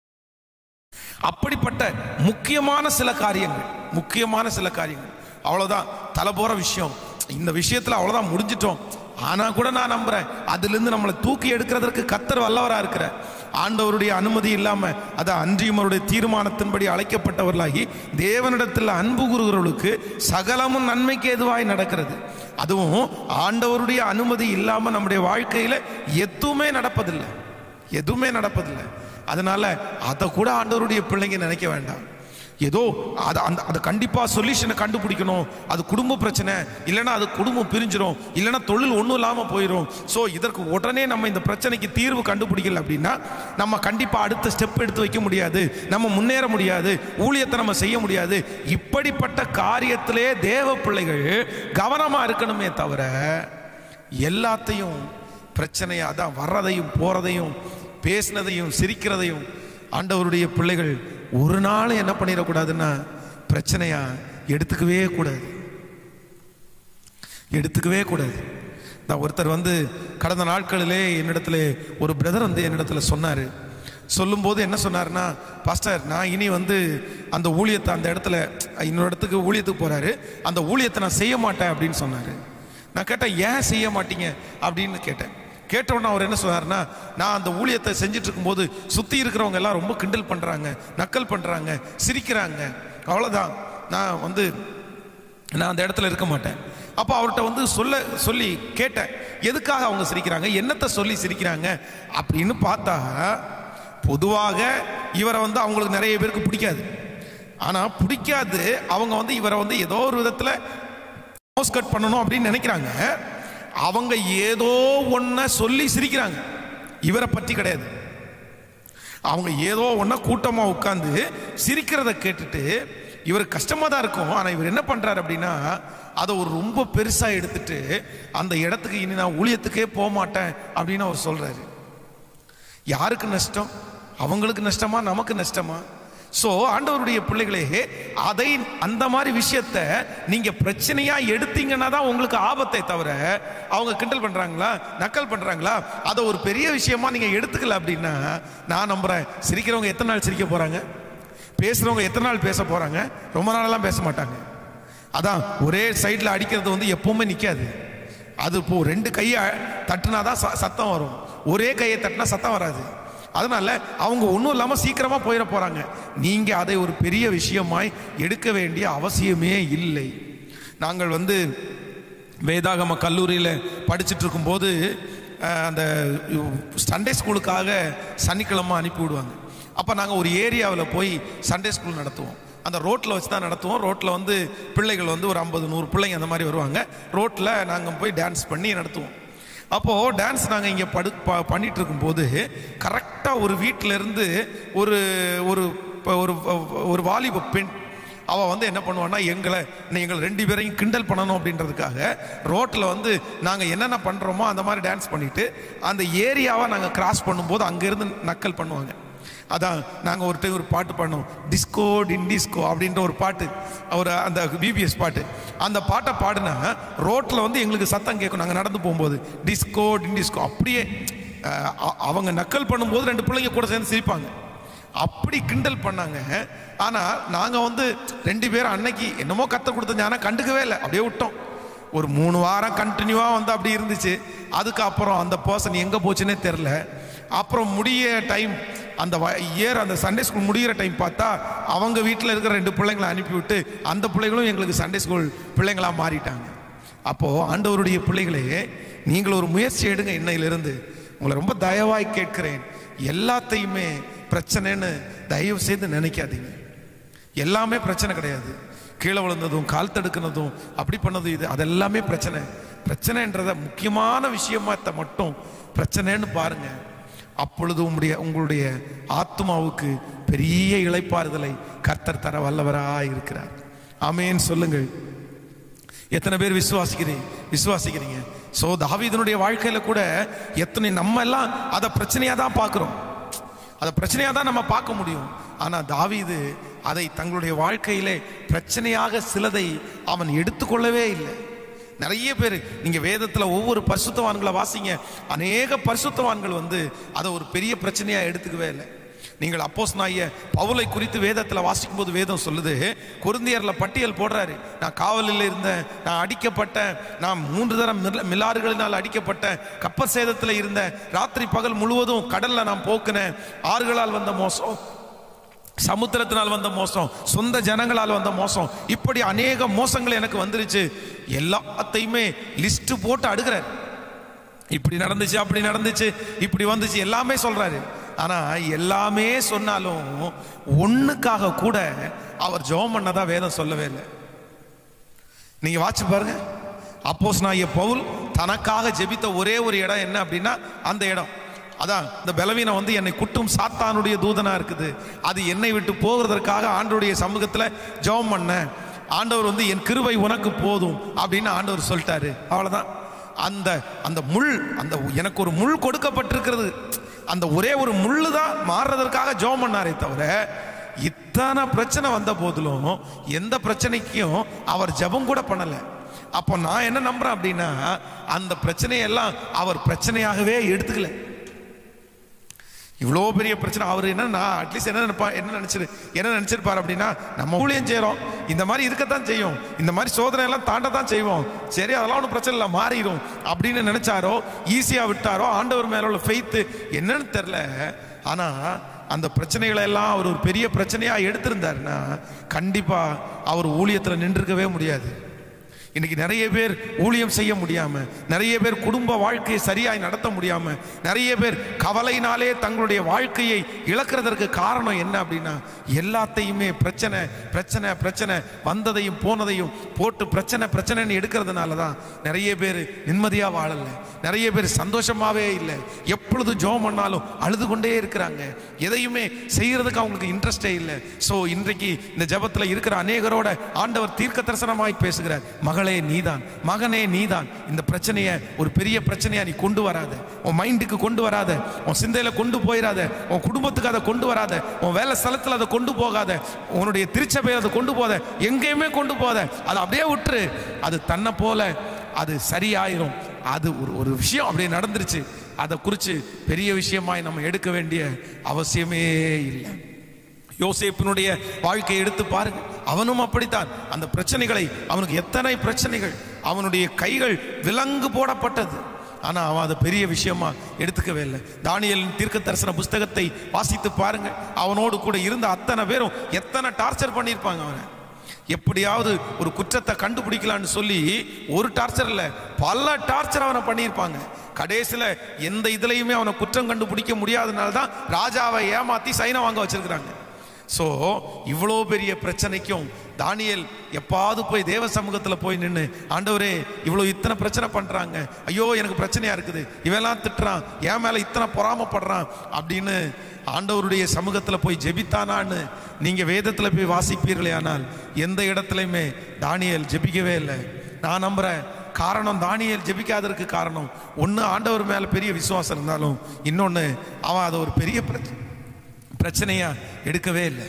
அப்படிப்பட்ட முக்கியமான சில காரியங்கள் முக்கியமான சில காரியங்கள் அவ்வளவுதான் தலை போற விஷயம் இந்த விஷயத்துல அவ்வளவுதான் முடிஞ்சிட்டோம் ஆனா கூட நான் நம்புறேன் அதுல இருந்து நம்மளை தூக்கி எடுக்கிறதற்கு கத்தர் வல்லவரா இருக்கிற ஆண்டவருடைய அனுமதி இல்லாம அது அன்றியும் அவருடைய தீர்மானத்தின்படி அழைக்கப்பட்டவர்களாகி தேவனிடத்தில் அன்பு கூறுகிறவர்களுக்கு சகலமும் நன்மைக்கு எதுவாய் நடக்கிறது அதுவும் ஆண்டவருடைய அனுமதி இல்லாம நம்முடைய வாழ்க்கையில எதுவுமே நடப்பதில்லை எதுவுமே நடப்பதில்லை அதனால அதை கூட ஆண்டவருடைய பிள்ளைங்க நினைக்க வேண்டாம் ஏதோ அதை அந்த அதை கண்டிப்பாக சொல்யூஷனை கண்டுபிடிக்கணும் அது குடும்ப பிரச்சனை இல்லைன்னா அது குடும்பம் பிரிஞ்சிரும் இல்லைன்னா தொழில் ஒன்றும் இல்லாமல் போயிடும் ஸோ இதற்கு உடனே நம்ம இந்த பிரச்சனைக்கு தீர்வு கண்டுபிடிக்கல அப்படின்னா நம்ம கண்டிப்பாக அடுத்த ஸ்டெப் எடுத்து வைக்க முடியாது நம்ம முன்னேற முடியாது ஊழியத்தை நம்ம செய்ய முடியாது இப்படிப்பட்ட காரியத்திலே தேவ பிள்ளைகள் கவனமாக இருக்கணுமே தவிர எல்லாத்தையும் பிரச்சனையா அதான் வர்றதையும் போறதையும் பேசினதையும் சிரிக்கிறதையும் ஆண்டவருடைய பிள்ளைகள் ஒரு நாள் என்ன பண்ணிடக்கூடாதுன்னா பிரச்சனையா எடுத்துக்கவே கூடாது எடுத்துக்கவே கூடாது நான் ஒருத்தர் வந்து கடந்த நாட்களிலே என்னிடத்துல ஒரு பிரதர் வந்து என்னிடத்துல சொன்னார் சொல்லும்போது என்ன சொன்னார்னா பாஸ்டர் நான் இனி வந்து அந்த ஊழியத்தை அந்த இடத்துல இன்னொரு இடத்துக்கு ஊழியத்துக்கு போறாரு அந்த ஊழியத்தை நான் செய்ய மாட்டேன் அப்படின்னு சொன்னார் நான் கேட்டேன் ஏன் செய்ய மாட்டீங்க அப்படின்னு கேட்டேன் கேட்ட உடனே அவர் என்ன சொன்னார்னா நான் அந்த ஊழியத்தை செஞ்சுட்டு இருக்கும்போது சுற்றி இருக்கிறவங்க எல்லாம் ரொம்ப கிண்டல் பண்ணுறாங்க நக்கல் பண்ணுறாங்க சிரிக்கிறாங்க அவ்வளோதான் நான் வந்து நான் அந்த இடத்துல இருக்க மாட்டேன் அப்போ அவர்கிட்ட வந்து சொல்ல சொல்லி கேட்டேன் எதுக்காக அவங்க சிரிக்கிறாங்க என்னத்தை சொல்லி சிரிக்கிறாங்க அப்படின்னு பார்த்தா பொதுவாக இவரை வந்து அவங்களுக்கு நிறைய பேருக்கு பிடிக்காது ஆனால் பிடிக்காது அவங்க வந்து இவரை வந்து ஏதோ ஒரு விதத்தில் நோஸ் கட் பண்ணணும் அப்படின்னு நினைக்கிறாங்க அவங்க ஏதோ ஒன்றை சொல்லி சிரிக்கிறாங்க இவரை பற்றி கிடையாது அவங்க ஏதோ ஒன்றா கூட்டமாக உட்காந்து சிரிக்கிறத கேட்டுட்டு இவர் கஷ்டமாக தான் இருக்கும் ஆனால் இவர் என்ன பண்ணுறாரு அப்படின்னா அதை ஒரு ரொம்ப பெருசாக எடுத்துட்டு அந்த இடத்துக்கு இனி நான் ஊழியத்துக்கே போக மாட்டேன் அப்படின்னு அவர் சொல்கிறாரு யாருக்கு நஷ்டம் அவங்களுக்கு நஷ்டமா நமக்கு நஷ்டமா ஸோ ஆண்டவருடைய பிள்ளைகளே அதை அந்த மாதிரி விஷயத்த நீங்க பிரச்சனையா எடுத்தீங்கன்னா தான் உங்களுக்கு ஆபத்தை தவிர அவங்க கிண்டல் பண்றாங்களா நக்கல் பண்றாங்களா அதை ஒரு பெரிய விஷயமா நீங்க எடுத்துக்கல அப்படின்னா நான் நம்புறேன் சிரிக்கிறவங்க எத்தனை நாள் சிரிக்க போறாங்க பேசுறவங்க எத்தனை நாள் பேச போறாங்க ரொம்ப நாளெல்லாம் பேச மாட்டாங்க அதான் ஒரே சைடில் அடிக்கிறது வந்து எப்பவுமே நிற்காது அது இப்போ ரெண்டு கையை தட்டுனா தான் ச- சத்தம் வரும் ஒரே கையை தட்டினா சத்தம் வராது அதனால அவங்க ஒன்றும் இல்லாமல் சீக்கிரமா போயிட போறாங்க நீங்க அதை ஒரு பெரிய விஷயமாய் எடுக்க வேண்டிய அவசியமே இல்லை நாங்கள் வந்து வேதாகம கல்லூரியில் படிச்சுட்டு இருக்கும்போது அஹ், அந்த சண்டே ஸ்கூலுக்காக சனிக்கிழமை அனுப்பி விடுவாங்க அப்போ நாங்கள் ஒரு ஏரியாவில் போய் சண்டே ஸ்கூல் நடத்துவோம் அந்த ரோட்டில் வச்சு தான் நடத்துவோம் ரோட்டில் வந்து பிள்ளைகள் வந்து ஒரு ஐம்பது நூறு பிள்ளைங்க அந்த மாதிரி வருவாங்க ரோட்டில் நாங்கள் போய் டான்ஸ் பண்ணி நடத்துவோம் அப்போது டான்ஸ் நாங்கள் இங்கே படு ப பண்ணிட்டு இருக்கும்போது கரெக்டாக ஒரு வீட்டில இருந்து ஒரு ஒரு ஒரு ஒரு வாலிப பெண் அவள் வந்து என்ன பண்ணுவான்னா எங்களை எங்களை ரெண்டு பேரையும் கிண்டல் பண்ணணும் அப்படின்றதுக்காக ரோட்டில் வந்து நாங்கள் என்னென்ன பண்ணுறோமோ அந்த மாதிரி டான்ஸ் பண்ணிட்டு அந்த ஏரியாவை நாங்கள் கிராஸ் பண்ணும்போது அங்கேருந்து நக்கல் பண்ணுவாங்க அதான் நாங்கள் ஒரு டைம் ஒரு பாட்டு பண்ணோம் டிஸ்கோ டிண்டிஸ்கோ அப்படின்ற ஒரு பாட்டு ஒரு அந்த பிபிஎஸ் பாட்டு அந்த பாட்டை பாடினா ரோட்டில் வந்து எங்களுக்கு சத்தம் கேட்கும் நாங்கள் நடந்து போகும்போது டிஸ்கோ டிண்டிஸ்கோ அப்படியே அஹ், அ- அவங்க நக்கல் பண்ணும்போது ரெண்டு பிள்ளைங்க கூட சேர்ந்து சிரிப்பாங்க அப்படி கிண்டல் பண்ணாங்க ஆனால் நாங்கள் வந்து ரெண்டு பேரும் அன்னைக்கு என்னமோ கத்த கொடுத்த ஞானம் கண்டுக்கவே இல்லை அப்படியே விட்டோம் ஒரு மூணு வாரம் கண்டினியூவாக வந்து அப்படி இருந்துச்சு அதுக்கப்புறம் அந்த பர்சன் எங்கே போச்சுன்னே தெரில அப்புறம் முடிய டைம் அந்த இயர் அந்த சண்டே ஸ்கூல் முடிகிற டைம் பார்த்தா அவங்க வீட்டில் இருக்கிற ரெண்டு பிள்ளைங்களை அனுப்பிவிட்டு அந்த பிள்ளைகளும் எங்களுக்கு சண்டே ஸ்கூல் பிள்ளைங்களா மாறிட்டாங்க அப்போது ஆண்டவருடைய பிள்ளைகளே நீங்கள் ஒரு முயற்சி எடுங்க இன்னையிலிருந்து உங்களை ரொம்ப தயவாய் கேட்கிறேன் எல்லாத்தையுமே பிரச்சனைன்னு தயவு செய்து நினைக்காதீங்க எல்லாமே பிரச்சனை கிடையாது கீழே விழுந்ததும் கால் தடுக்கினதும் அப்படி பண்ணது இது அதெல்லாமே பிரச்சனை பிரச்சனைன்றத முக்கியமான விஷயமாத்த மட்டும் பிரச்சனைன்னு பாருங்க அப்பொழுது உங்களுடைய உங்களுடைய ஆத்மாவுக்கு பெரிய இளைப்பாறுதலை கர்த்தர் தர வல்லவராய் இருக்கிறார் ஆமேன்னு சொல்லுங்கள் எத்தனை பேர் விசுவாசிக்கிறீங்க விசுவாசிக்கிறீங்க ஸோ தாவீதனுடைய வாழ்க்கையில கூட எத்தனை நம்ம எல்லாம் அதை பிரச்சனையா தான் பார்க்குறோம் அதை பிரச்சனையா தான் நம்ம பார்க்க முடியும் ஆனா தாவீது அதை தங்களுடைய வாழ்க்கையிலே பிரச்சனையாக சிலதை அவன் எடுத்துக்கொள்ளவே இல்லை நிறைய பேர் நீங்க வேதத்துல ஒவ்வொரு பரிசுத்தவான்களை வாசிங்க அநேக பரிசுத்தவான்கள் வந்து அதை ஒரு பெரிய பிரச்சனையா எடுத்துக்கவே இல்லை நீங்கள் அப்போஸ் நாய பவுலை குறித்து வேதத்தில் வாசிக்கும் போது வேதம் சொல்லுது குருந்தியர்ல பட்டியல் போடுறாரு நான் காவலில் இருந்தேன் நான் அடிக்கப்பட்டேன் நான் மூன்று தரம் மில- மிலாறுகளினால் அடிக்கப்பட்டேன் கப்பல் சேதத்தில் இருந்தேன் ராத்திரி பகல் முழுவதும் கடல்ல நான் போக்குனேன் ஆறுகளால் வந்த மோசம் சமுத்திரத்தினால் வந்த மோசம் சொந்த ஜனங்களால் வந்த மோசம் இப்படி அநேக மோசங்கள் எனக்கு வந்துருச்சு எல்லாத்தையுமே லிஸ்ட் போட்டு அடுக்கிறார் இப்படி நடந்துச்சு அப்படி நடந்துச்சு இப்படி வந்துச்சு எல்லாமே சொல்றாரு ஆனா எல்லாமே சொன்னாலும் ஒண்ணுக்காக கூட அவர் ஜெபம் பண்ணதா வேதம் சொல்லவே இல்லை நீங்க வாட்சி பாருங்க அப்போஸ் நான் பவுல் தனக்காக ஜெபித்த ஒரே ஒரு இடம் என்ன அப்படின்னா அந்த இடம் அதான் இந்த பலவீனம் வந்து என்னை குட்டும் சாத்தானுடைய தூதனா இருக்குது அது என்னை விட்டு போகிறதற்காக ஆண்டவருடைய சமூகத்துல ஜெபம் பண்ணேன் ஆண்டவர் வந்து என் கிருபை உனக்கு போதும் அப்படின்னு ஆண்டவர் சொல்லிட்டாரு அவ்வளவுதான் அந்த அந்த முள் அந்த எனக்கு ஒரு முள் கொடுக்கப்பட்டிருக்கிறது அந்த ஒரே ஒரு முள்ளு தான் மாறுறதற்காக ஜெபம் பண்ணாரே தவிர இத்தனை பிரச்சனை வந்த போதிலும் எந்த பிரச்சனைக்கும் அவர் ஜெபம் கூட பண்ணல அப்போ நான் என்ன நம்புறேன் அப்படின்னா அந்த பிரச்சனையெல்லாம் அவர் பிரச்சனையாகவே எடுத்துக்கல இவ்வளோ பெரிய பிரச்சனை அவர் என்ன அட்லீஸ்ட் என்ன நினைப்பா என்ன நினைச்சிரு என்ன நினைச்சிருப்பார் அப்படின்னா நம்ம ஊழியம் செய்கிறோம் இந்த மாதிரி இருக்கத்தான் செய்யும் இந்த மாதிரி சோதனை எல்லாம் தாண்ட தான் செய்வோம் சரி அதெல்லாம் ஒன்றும் பிரச்சனை இல்லை மாறிடும் அப்படின்னு நினைச்சாரோ ஈஸியாக விட்டாரோ ஆண்டவர் மேல உள்ள ஃபெய்த்து என்னன்னு தெரில ஆனால் அந்த பிரச்சனைகளை எல்லாம் அவர் ஒரு பெரிய பிரச்சனையா எடுத்திருந்தாருன்னா கண்டிப்பா அவர் ஊழியத்தில் நின்றுக்கவே முடியாது இன்னைக்கு நிறைய பேர் ஊழியம் செய்ய முடியாம நிறைய பேர் குடும்ப வாழ்க்கையை சரியாய் நடத்த முடியாம நிறைய பேர் கவலையினாலே தங்களுடைய வாழ்க்கையை இழக்கிறதற்கு காரணம் என்ன அப்படின்னா எல்லாத்தையுமே பிரச்சனை பிரச்சனை பிரச்சனை வந்ததையும் போனதையும் போட்டு பிரச்சனை பிரச்சனைன்னு எடுக்கிறதுனால தான் நிறைய பேர் நிம்மதியா வாழல நிறைய பேர் சந்தோஷமாவே இல்லை எப்பொழுதும் ஜோம் பண்ணாலும் அழுது கொண்டே இருக்கிறாங்க எதையுமே செய்யறதுக்கு அவங்களுக்கு இன்ட்ரெஸ்டே இல்லை ஸோ இன்றைக்கு இந்த ஜெபத்துல இருக்கிற அநேகரோட ஆண்டவர் தீர்க்க தரிசனமாய் பேசுகிறார் மகளே நீதான் மகனே நீதான் இந்த பிரச்சனையை ஒரு பெரிய பிரச்சனையா நீ கொண்டு வராத உன் மைண்டுக்கு கொண்டு வராத உன் சிந்தையில கொண்டு போயிடாத உன் குடும்பத்துக்கு அதை கொண்டு வராத உன் வேலை ஸ்தலத்தில் அதை கொண்டு போகாத உன்னுடைய திருச்சபையை அதை கொண்டு போத எங்கேயுமே கொண்டு போத அதை அப்படியே விட்டுரு அது தன்னை போல அது சரியாயிரும் அது ஒரு ஒரு விஷயம் அப்படியே நடந்துருச்சு அதை குறித்து பெரிய விஷயமாய் நம்ம எடுக்க வேண்டிய அவசியமே இல்லை யோசேப்பினுடைய வாழ்க்கையை எடுத்து பாருங்க அவனும் அப்படித்தான் அந்த பிரச்சனைகளை அவனுக்கு எத்தனை பிரச்சனைகள் அவனுடைய கைகள் விலங்கு போடப்பட்டது ஆனால் அவன் அதை பெரிய விஷயமா எடுத்துக்கவே இல்லை தானியலின் தீர்க்க தரிசன புஸ்தகத்தை வாசித்து பாருங்க அவனோடு கூட இருந்த அத்தனை பேரும் எத்தனை டார்ச்சர் பண்ணியிருப்பாங்க அவனை எப்படியாவது ஒரு குற்றத்தை கண்டுபிடிக்கலான்னு சொல்லி ஒரு டார்ச்சர் இல்லை பல டார்ச்சர் அவனை பண்ணியிருப்பாங்க கடைசியில் எந்த இதுலையுமே அவனை குற்றம் கண்டுபிடிக்க முடியாதனால தான் ராஜாவை ஏமாத்தி சைனை வாங்க வச்சிருக்கிறாங்க ஸோ இவ்வளோ பெரிய பிரச்சனைக்கும் தானியல் எப்பாவது போய் தேவ சமூகத்தில் போய் நின்று ஆண்டவரே இவ்வளோ இத்தனை பிரச்சனை பண்ணுறாங்க ஐயோ எனக்கு பிரச்சனையாக இருக்குது இவெல்லாம் திட்டுறான் என் மேலே இத்தனை பொறாமப்படுறான் அப்படின்னு ஆண்டவருடைய சமூகத்தில் போய் ஜெபித்தானான்னு நீங்கள் வேதத்தில் போய் வாசிப்பீர்களே ஆனால் எந்த இடத்துலையுமே தானியல் ஜெபிக்கவே இல்லை நான் நம்புகிறேன் காரணம் தானியல் ஜெபிக்காததற்கு காரணம் ஒன்று ஆண்டவர் மேலே பெரிய விசுவாசம் இருந்தாலும் இன்னொன்று அவன் அதை ஒரு பெரிய பிரச்சனை பிரச்சனையா எடுக்கவே இல்லை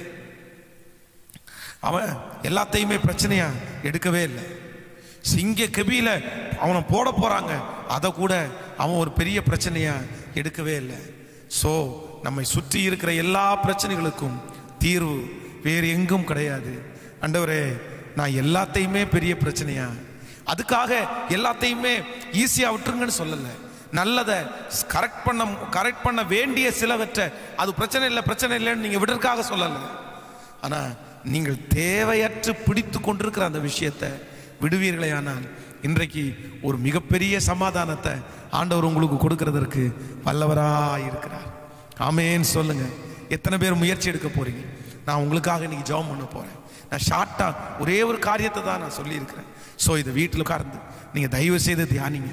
அவன் எல்லாத்தையுமே பிரச்சனையா எடுக்கவே இல்லை சிங்க கபியில அவனை போட போறாங்க அதை கூட அவன் ஒரு பெரிய பிரச்சனையா எடுக்கவே இல்லை ஸோ நம்மை சுற்றி இருக்கிற எல்லா பிரச்சனைகளுக்கும் தீர்வு வேறு எங்கும் கிடையாது ஆண்டவரே நான் எல்லாத்தையுமே பெரிய பிரச்சனையா அதுக்காக எல்லாத்தையுமே ஈஸியா விட்டுருங்கன்னு சொல்லலை நல்லதை கரெக்ட் பண்ண கரெக்ட் பண்ண வேண்டிய சிலவற்றை அது பிரச்சனை இல்லை பிரச்சனை இல்லைன்னு நீங்க விடுறதுக்காக சொல்லலை ஆனா நீங்கள் தேவையற்று பிடித்து கொண்டிருக்கிற அந்த விஷயத்தை விடுவீர்களே ஆனால் இன்றைக்கு ஒரு மிகப்பெரிய சமாதானத்தை ஆண்டவர் உங்களுக்கு கொடுக்கிறதற்கு வல்லவராய் இருக்கிறார் ஆமேன்னு சொல்லுங்க எத்தனை பேர் முயற்சி எடுக்க போறீங்க நான் உங்களுக்காக இன்னைக்கு ஜெபம் பண்ண போறேன் நான் ஷார்ட்டா ஒரே ஒரு காரியத்தை தான் நான் சொல்லியிருக்கிறேன் ஸோ இதை வீட்டில் உட்கார்ந்து நீங்க தயவு செய்து தியானிங்க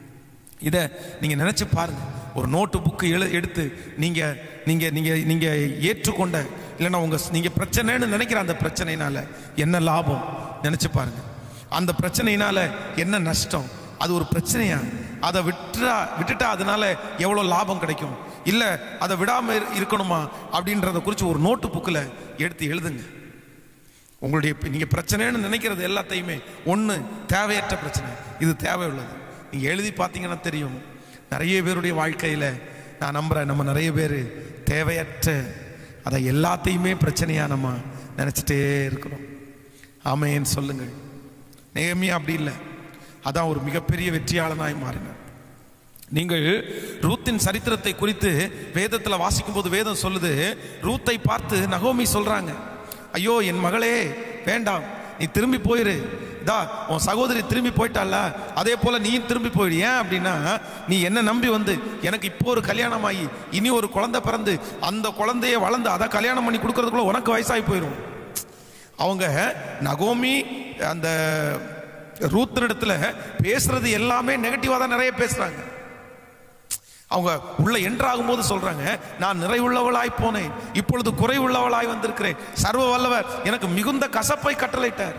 இதை நீங்கள் நினச்சி பாருங்க ஒரு நோட்டு புக்கு எழு எடுத்து நீங்கள் நீங்கள் நீங்கள் நீங்கள் ஏற்றுக்கொண்ட இல்லைன்னா உங்கள் நீங்கள் பிரச்சனைன்னு நினைக்கிற அந்த பிரச்சனையினால என்ன லாபம் நினச்சி பாருங்க அந்த பிரச்சனையினால என்ன நஷ்டம் அது ஒரு பிரச்சனையா அதை விட்டுறா விட்டுட்டா அதனால எவ்வளோ லாபம் கிடைக்கும் இல்லை அதை விடாமல் இருக்கணுமா அப்படின்றத குறித்து ஒரு நோட்டு புக்கில் எடுத்து எழுதுங்க உங்களுடைய நீங்கள் பிரச்சனைன்னு நினைக்கிறது எல்லாத்தையுமே ஒன்று தேவையற்ற பிரச்சனை இது தேவை உள்ளது நீங்கள் எழுதி பார்த்தீங்கன்னா தெரியும் நிறைய பேருடைய வாழ்க்கையில் நான் நம்புகிறேன் நம்ம நிறைய பேர் தேவையற்ற அதை எல்லாத்தையுமே பிரச்சனையாக நம்ம நினச்சிட்டே இருக்கிறோம் ஆமையேன்னு சொல்லுங்கள் நேமியா அப்படி இல்லை அதான் ஒரு மிகப்பெரிய வெற்றியாளனாய் மாறினார் நீங்கள் ரூத்தின் சரித்திரத்தை குறித்து வேதத்தில் வாசிக்கும் போது வேதம் சொல்லுது ரூத்தை பார்த்து நகோமி சொல்றாங்க ஐயோ என் மகளே வேண்டாம் நீ திரும்பி போயிரு இதா உன் சகோதரி திரும்பி போயிட்டால அதே போல நீயும் திரும்பி போயிடு ஏன் அப்படின்னா நீ என்ன நம்பி வந்து எனக்கு இப்போ ஒரு கல்யாணம் ஆகி இனி ஒரு குழந்தை பிறந்து அந்த குழந்தைய வளர்ந்து அதை கல்யாணம் பண்ணி கொடுக்கறதுக்குள்ள உனக்கு வயசாகி போயிடும் அவங்க நகோமி அந்த ரூத்தினிடத்துல பேசுறது எல்லாமே நெகட்டிவா தான் நிறைய பேசுறாங்க அவங்க உள்ள என்ட்ராகும் போது சொல்றாங்க நான் நிறைவுள்ளவளாய் போனேன் இப்பொழுது குறைவுள்ளவளாய் வந்திருக்கிறேன் சர்வ வல்லவர் எனக்கு மிகுந்த கசப்பை கட்டளையிட்டார்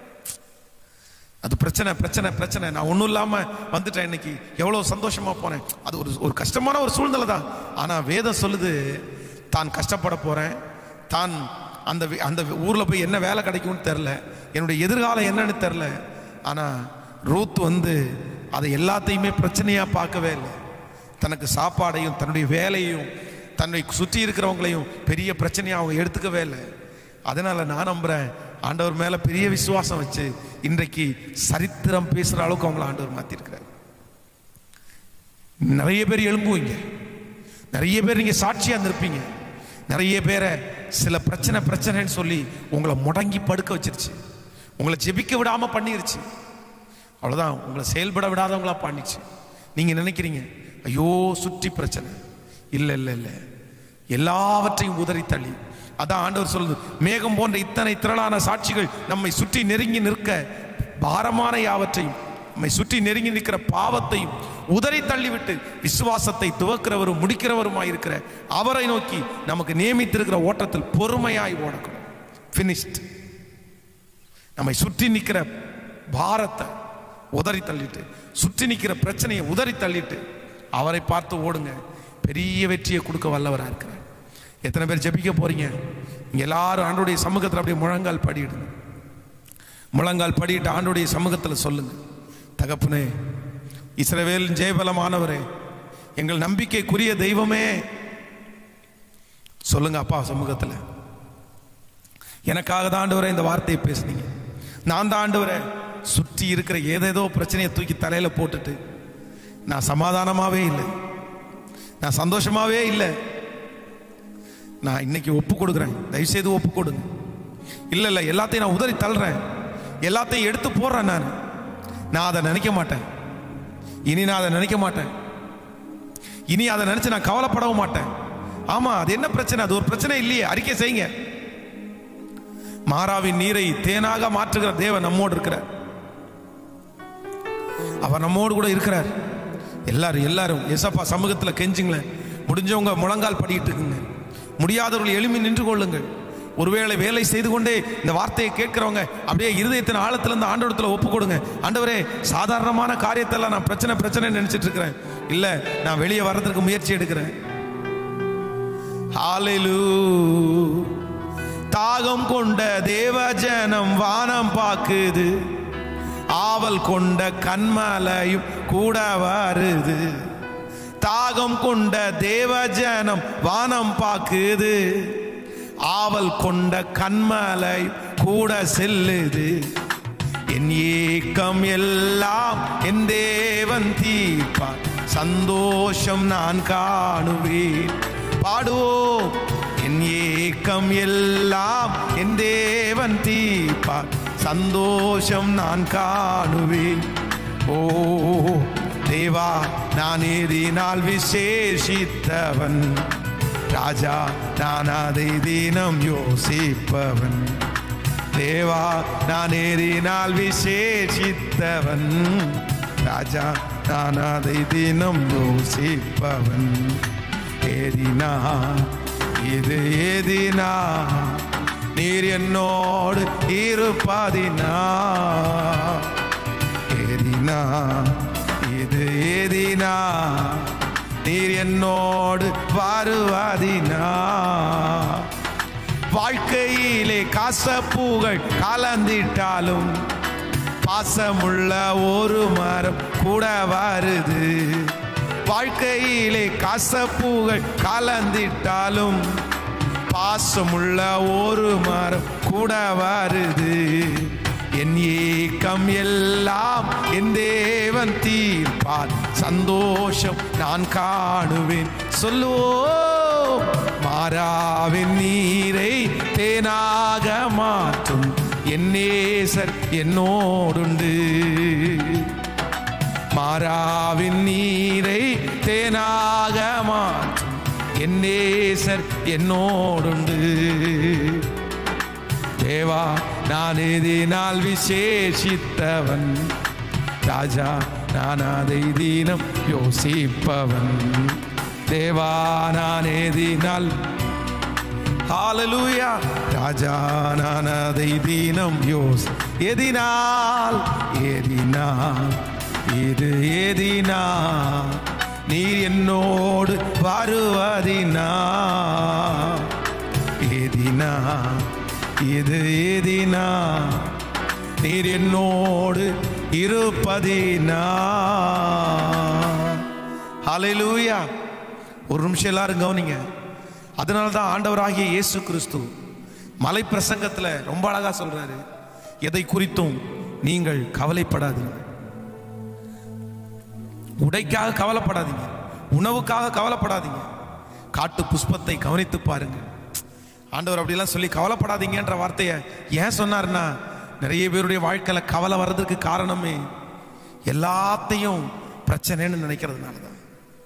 அது பிரச்சனை பிரச்சனை பிரச்சனை நான் ஒன்றும் இல்லாமல் வந்துட்டேன் இன்னைக்கு எவ்வளோ சந்தோஷமா போனேன் அது ஒரு ஒரு கஷ்டமான ஒரு சூழ்நிலை தான் ஆனால் வேதம் சொல்லுது தான் கஷ்டப்பட போறேன் தான் அந்த வி- அந்த ஊரில் போய் என்ன வேலை கிடைக்கும்னு தெரில என்னுடைய எதிர்காலம் என்னன்னு தெரில ஆனால் ரூத் வந்து அதை எல்லாத்தையுமே பிரச்சனையாக பார்க்கவே இல்லை தனக்கு சாப்பாடையும் தன்னுடைய வேலையும் தன்னை சுற்றி இருக்கிறவங்களையும் பெரிய பிரச்சனையாக அவங்க எடுத்துக்கவே இல்லை அதனால நான் நம்புறேன் ஆண்டவர் மேல பெரிய விசுவாசம் வச்சு இன்றைக்கு சரித்திரம் பேசுற அளவுக்கு அவங்கள ஆண்டவர் மாத்திருக்கிறார் நிறைய பேர் எழும்புவீங்க நிறைய பேர் நீங்க சாட்சியா இருந்திருப்பீங்க நிறைய பேரை சில பிரச்சனை பிரச்சனைன்னு சொல்லி உங்களை முடங்கி படுக்க வச்சிருச்சு உங்களை ஜெபிக்க விடாம பண்ணிருச்சு அவ்வளவுதான் உங்களை செயல்பட விடாதவங்களா பண்ணிச்சு நீங்க நினைக்கிறீங்க ஐயோ சுற்றி பிரச்சனை இல்லை இல்லை இல்லை எல்லாவற்றையும் உதறி தள்ளி அதான் ஆண்டவர் சொல்லுது மேகம் போன்ற இத்தனை திரளான சாட்சிகள் நம்மை சுற்றி நெருங்கி நிற்க பாரமான யாவற்றையும் நம்மை சுற்றி நெருங்கி நிற்கிற பாவத்தையும் உதறி தள்ளிவிட்டு விசுவாசத்தை துவக்கிறவரும் முடிக்கிறவருமாய் இருக்கிற அவரை நோக்கி நமக்கு நியமித்திருக்கிற ஓட்டத்தில் பொறுமையாய் ஓடக்கணும் finished நம்மை சுற்றி நிற்கிற பாரத்தை உதறி தள்ளிட்டு சுற்றி நிற்கிற பிரச்சனையை உதறி தள்ளிட்டு அவரை பார்த்து ஓடுங்க பெரிய வெற்றியை கொடுக்க வல்லவராக இருக்கிறார் எத்தனை பேர் ஜெபிக்க போறீங்க இங்க எல்லாரும் ஆண்டுடைய சமூகத்தில் அப்படியே முழங்கால் படியிடுங்க முழங்கால் படியிட்டு ஆண்டுடைய சமூகத்தில் சொல்லுங்க தகப்பனே இஸ்ரவேலின் ஜெயபலமானவரே எங்கள் நம்பிக்கைக்குரிய தெய்வமே சொல்லுங்க அப்பா சமூகத்தில் எனக்காக தான் ஆண்டவரே இந்த வார்த்தையை பேசுனீங்க நான் தான் ஆண்டவரே சுற்றி இருக்கிற ஏதேதோ பிரச்சனையை தூக்கி தலையில போட்டுட்டு நான் சமாதானமாவே இல்லை நான் சந்தோஷமாவே இல்லை நான் இன்னைக்கு ஒப்பு கொடுக்குறேன் தயவுசெய்து ஒப்பு கொடுங்க இல்லை இல்லை எல்லாத்தையும் நான் உதறி தள்ளுறேன் எல்லாத்தையும் எடுத்து போடுறேன் நான் நான் அதை நினைக்க மாட்டேன் இனி நான் அதை நினைக்க மாட்டேன் இனி அதை நினைச்சு நான் கவலைப்படவும் மாட்டேன் ஆமா அது என்ன பிரச்சனை அது ஒரு பிரச்சனை இல்லையே அறிக்கை செய்யுங்க மாறாவின் நீரை தேனாக மாற்றுகிற தேவன் நம்மோடு இருக்கிறார் அவர் நம்மோடு கூட இருக்கிறார் எல்லாரும் எல்லாரும் எசப்பா சமூகத்தில் கெஞ்சுங்களேன் முடிஞ்சவங்க முழங்கால் படிக்கிட்டு இருக்குங்க முடியாதவர்கள் எளிமை நின்று கொள்ளுங்கள் ஒருவேளை வேலை செய்து கொண்டே இந்த வார்த்தையை கேட்கிறவங்க அப்படியே இருதயத்தின் ஆழத்திலிருந்து ஆண்டவரத்தில் ஒப்பு கொடுங்க ஆண்டவரே சாதாரணமான காரியத்தெல்லாம் நான் பிரச்சனை பிரச்சனை நினைச்சிட்டு இருக்கிறேன் இல்ல நான் வெளியே வர்றதுக்கு முயற்சி எடுக்கிறேன் ஹalleluya தாகம் கொண்ட தேவ ஜனம் வானம் பாக்குது ஆவல் கொண்ட கண்மலையும் கூட வருது தாகம் கொண்ட தேவ ஜனம் வானம் பாக்குது ஆவல் கொண்ட கண்மலை கூட செல்லுது என் ஏக்கம் எல்லாம் என் தேவன் தீர்ப்பார் சந்தோஷம் நான் காணுவேன் பாடுவோம் என் ஏக்கம் எல்லாம் என் தேவன் தீர்ப்பார் சந்தோஷம் நான் காணுவேன் ஓ தேவா நான் ஏறினால் விசேஷித்தவன் ராஜா நான் அதை தினம் யோசிப்பவன் தேவா நான் ஏறினால் விசேஷித்தவன் ராஜா நான் அதை தினம் யோசிப்பவன் ஏறினா இது ஏதினா நீர் என்னோடு இருப்பதினா ஏதினா இது ஏதினா நீர் என்னோடு வருவதினா வாழ்க்கையிலே காசப்பூகள் கலந்திட்டாலும் பாசமுள்ள ஒரு மரம் கூட வருது வாழ்க்கையிலே காசப்பூகள் கலந்திட்டாலும் பாசமுள்ள ஒரு மரம் கூட வருது என் ஏக்கம் எல்லாம் என் தேவன் தீர்ப்பார் சந்தோஷம் நான் காணுவேன் சொல்லுவோம் மாறாவின் நீரை தேனாக மாற்றும் என் நேசர் என்னோடுண்டு மாறாவின் நீரை தேனாக மாற்றும் என் நேசர் என்னோடுண்டு தேவா நான் எதினால் விசேஷித்தவன் ராஜா நான் அதை தீனம் யோசிப்பவன் தேவா நான் எதினால் ஹalleluya ராஜா நான் அதை தீனம் யோஸ் எதினால் எதினால் இது எதினா நீர் என்னோடு வருவதினா எதினா இது எதினா நீர் என்னோடு இருப்பதினா ஹalleluya ஒரு நிமிஷம் எல்லாரும் கவனிங்க அதனால தான் ஆண்டவராகிய இயேசு கிறிஸ்து மலை பிரசங்கத்துல ரொம்ப அழகா சொல்றாரு எதை குறித்தும் நீங்கள் கவலைப்படாதீங்க உடைக்காக கவலைப்படாதீங்க உணவுக்காக கவலைப்படாதீங்க காட்டு புஷ்பத்தை கவனித்து பாருங்க ஆண்டவர் அப்படிலாம் சொல்லி கவலைப்படாதீங்கன்ற வார்த்தையை ஏன் சொன்னார்னா நிறைய பேருடைய வாழ்க்கையில கவலை வர்றதுக்கு காரணமே எல்லாத்தையும் பிரச்சனைன்னு நினைக்கிறதுனால தான்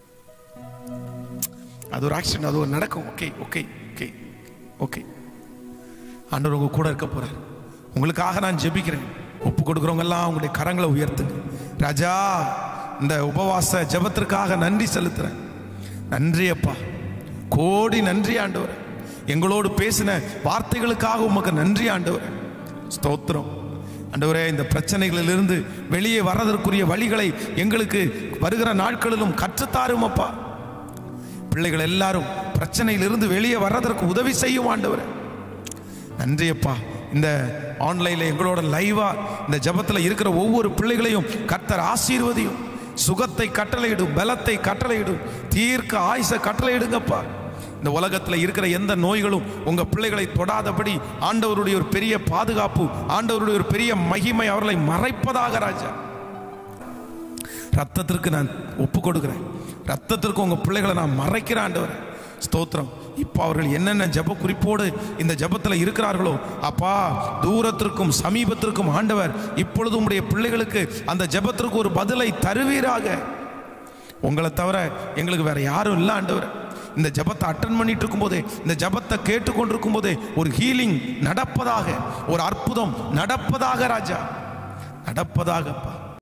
அது ஒரு ஆக்சிடென்ட் அது ஒரு நடக்கும் ஓகே ஓகே ஓகே ஓகே ஆண்டவர் உங்க கூட இருக்க போறார் உங்களுக்காக நான் ஜெபிக்கிறேன் ஒப்பு கொடுக்குறவங்க எல்லாம் உங்களுடைய கரங்களை உயர்த்துங்க ராஜா இந்த உபவாச ஜெபத்திற்காக நன்றி செலுத்துறேன் நன்றி அப்பா கோடி நன்றி ஆண்டவர் எங்களோடு பேசின வார்த்தைகளுக்காக உமக்கு நன்றி ஆண்டவர் ஸ்தோத்திரம் ஆண்டவரே இந்த பிரச்சனைகளிலிருந்து வெளியே வர்றதற்குரிய வழிகளை எங்களுக்கு வருகிற நாட்களிலும் கற்றுத்தாரும் அப்பா பிள்ளைகள் எல்லாரும் பிரச்சனையிலிருந்து வெளியே வர்றதற்கு உதவி செய்யும் ஆண்டவர் நன்றி அப்பா இந்த ஆன்லைன்ல எங்களோட லைவா இந்த ஜபத்தில் இருக்கிற ஒவ்வொரு பிள்ளைகளையும் கர்த்தர் ஆசீர்வதியும் சுகத்தை கட்டளையிடும் பலத்தை கட்டளையிடும் தீர்க்க ஆயுச கட்டளையிடுங்கப்பா இந்த உலகத்தில் இருக்கிற எந்த நோய்களும் உங்க பிள்ளைகளை தொடாதபடி ஆண்டவருடைய ஒரு பெரிய பாதுகாப்பு ஆண்டவருடைய ஒரு பெரிய மகிமை அவர்களை மறைப்பதாக ராஜா ரத்தத்திற்கு நான் ஒப்பு கொடுக்கிறேன் ரத்தத்திற்கு உங்க பிள்ளைகளை நான் மறைக்கிறேன் ஆண்டவர் ஸ்தோத்திரம் இப்போ அவர்கள் என்னென்ன ஜெப குறிப்போடு இந்த ஜெபத்தில் இருக்கிறார்களோ அப்பா தூரத்திற்கும் சமீபத்திற்கும் ஆண்டவர் இப்பொழுது உம்முடைய பிள்ளைகளுக்கு அந்த ஜெபத்திற்கு ஒரு பதிலை தருவீராக உங்களை தவிர எங்களுக்கு வேற யாரும் இல்லை ஆண்டவர் இந்த ஜெபத்தை அட்டன் பண்ணிட்டு இருக்கும்போதே இந்த ஜெபத்தை கேட்டுக்கொண்டிருக்கும் போதே ஒரு ஹீலிங் நடப்பதாக ஒரு அற்புதம் நடப்பதாக ராஜா நடப்பதாகப்பா